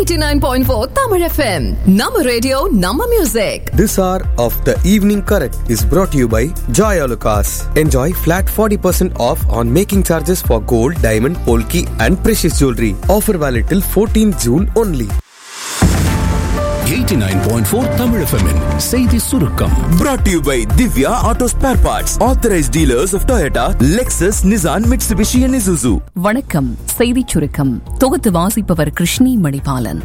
89.4 Tamil FM. Nama radio, Nama music. This hour of the evening correct is brought to you by Joy Alucas. Enjoy flat 40% off on making charges for gold, diamond, polki and precious jewelry. Offer valid till 14 June only. 89.4 Tamil FM -இன் செய்தி சுருக்கம் Brought to you by Divya Auto Spare Parts, authorized dealers of Toyota, Lexus, Nissan, Mitsubishi, and Isuzu. வணக்கம் செய்திச் சுருக்கம் தொகுத்து வாசிப்பவர் கிருஷ்ணி மணிபாலன்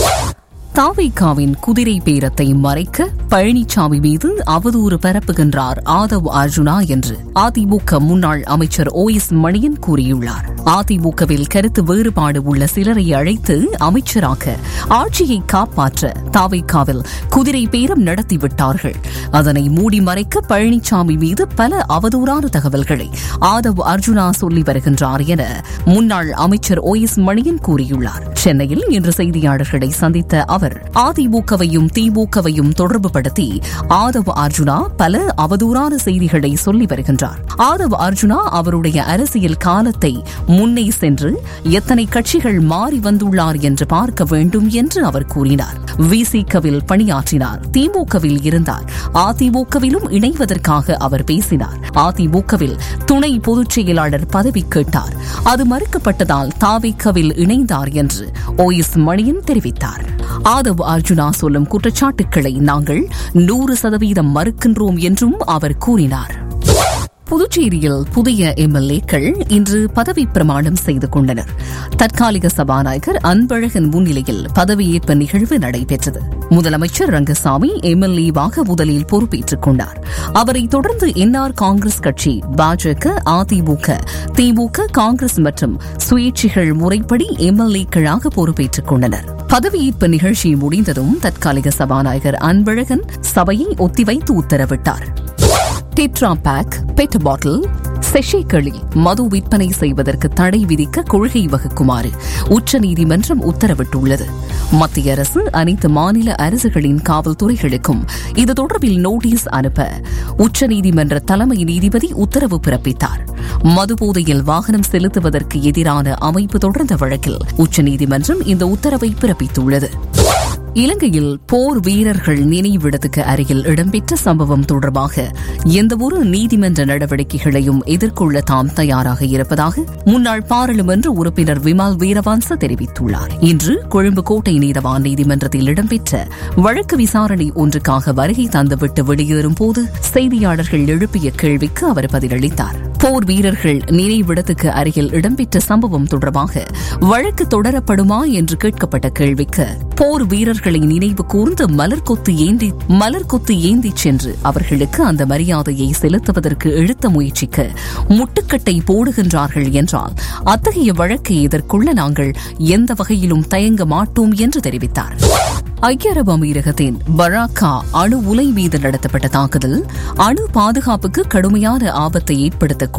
தாவைக்காவின் குதிரை பேரத்தை மறைக்க பழனிசாமி மீது அவதூறு பரப்புகின்றார் ஆதவ் அர்ஜுனா என்று அதிமுக முன்னாள் அமைச்சர் ஓ எஸ் மணியன் கூறியுள்ளார் அதிமுகவில் கருத்து வேறுபாடு உள்ள சிலரை அழைத்து அமைச்சராக ஆட்சியை காப்பாற்ற தாவைக்காவில் குதிரை பேரம் நடத்திவிட்டார்கள் அதனை மூடி மறைக்க பழனிசாமி மீது பல அவதூறான தகவல்களை ஆதவ் அர்ஜுனா சொல்லி வருகின்றார் என முன்னாள் அமைச்சர் ஓ எஸ் மணியன் கூறியுள்ளார் சென்னையில் இன்று செய்தியாளர்களை சந்தித்த அவர் அதிமுகவையும் திமுகவையும் தொடர்புபடுத்தி ஆதவ் அர்ஜுனா பல அவதூறான செய்திகளை சொல்லி வருகின்றார் ஆதவ் அர்ஜுனா அவருடைய அரசியல் காலத்தை முன்னே சென்று எத்தனை கட்சிகள் மாறி வந்துள்ளார் என்று பார்க்க வேண்டும் என்று அவர் கூறினார் விசிகவில் பணியாற்றினார் திமுகவில் இருந்தார் அதிமுகவிலும் இணைவதற்காக அவர் பேசினார் அதிமுகவில் துணை பொதுச் செயலாளர் பதவி கேட்டார் அது மறுக்கப்பட்டதால் தாவிக்கவில் இணைந்தார் என்று ஓ எஸ் மணியன் தெரிவித்தார் ஆதவ் அர்ஜுனா சொல்லும் குற்றச்சாட்டுக்களை நாங்கள் நூறு சதவீதம் மறுக்கின்றோம் என்றும் அவர் கூறினார் புதுச்சேரியில் புதிய எம்எல்ஏக்கள் இன்று பதவி பிரமாணம் செய்து கொண்டனர் தற்காலிக சபாநாயகர் அன்பழகன் முன்னிலையில் பதவியேற்பு நிகழ்வு நடைபெற்றது முதலமைச்சர் ரங்கசாமி எம்எல்ஏவாக முதலில் பொறுப்பேற்றுக் கொண்டார் அவரைத் தொடர்ந்து என்ஆர் காங்கிரஸ் கட்சி பாஜக அதிமுக திமுக காங்கிரஸ் மற்றும் சுயேட்சைகள் முறைப்படி எம்எல்ஏக்களாக பொறுப்பேற்றுக் கொண்டனர் பதவியேற்பு நிகழ்ச்சி முடிந்ததும் தற்காலிக சபாநாயகர் அன்பழகன் சபையை ஒத்திவைத்து உத்தரவிட்டார் டெட்ரா பேக் பெட் பாட்டில் செஷேக்களில் மது விற்பனை செய்வதற்கு தடை விதிக்க கொள்கை வகுக்குமாறு உச்சநீதிமன்றம் உத்தரவிட்டுள்ளது மத்திய அரசு அனைத்து மாநில அரசுகளின் காவல்துறைகளுக்கும் இது தொடர்பில் நோட்டீஸ் அனுப்ப உச்சநீதிமன்ற தலைமை நீதிபதி உத்தரவு பிறப்பித்தார் மதுபோதையில் வாகனம் செலுத்துவதற்கு எதிரான அமைப்பு தொடர்ந்த வழக்கில் உச்சநீதிமன்றம் இந்த உத்தரவை பிறப்பித்துள்ளது இலங்கையில் போர் வீரர்கள் நினைவிடத்துக்கு அருகில் இடம்பெற்ற சம்பவம் தொடர்பாக எந்தவொரு நீதிமன்ற நடவடிக்கைகளையும் எதிர்கொள்ள தாம் தயாராக இருப்பதாக முன்னாள் பாராளுமன்ற உறுப்பினர் விமல் வீரவான்ச தெரிவித்துள்ளார் இன்று கொழும்பு கோட்டை நீதவான் நீதிமன்றத்தில் இடம்பெற்ற வழக்கு விசாரணை ஒன்றுக்காக வருகை தந்துவிட்டு வெளியேறும் போது செய்தியாளர்கள் எழுப்பிய கேள்விக்கு அவர் பதிலளித்தார் போர் வீரர்கள் நினைவிடத்துக்கு அருகில் இடம்பெற்ற சம்பவம் தொடர்பாக வழக்கு தொடரப்படுமா என்று கேட்கப்பட்ட கேள்விக்கு போர் வீரர்களை நினைவு கூர்ந்து மலர்கொத்து ஏந்தி மலர்கொத்து ஏந்தி சென்று அவர்களுக்கு அந்த மரியாதையை செலுத்துவதற்கு இழுத்த முயற்சிக்க முட்டுக்கட்டை போடுகின்றார்கள் என்றால் அத்தகைய வழக்கை எதிர்கொள்ள நாங்கள் எந்த வகையிலும் தயங்க மாட்டோம் என்று தெரிவித்தார் ஐக்கிய அரபு அமீரகத்தின் பராக்கா அணு உலை மீது நடத்தப்பட்ட தாக்குதல் அணு பாதுகாப்புக்கு கடுமையான ஆபத்தை ஏற்படுத்த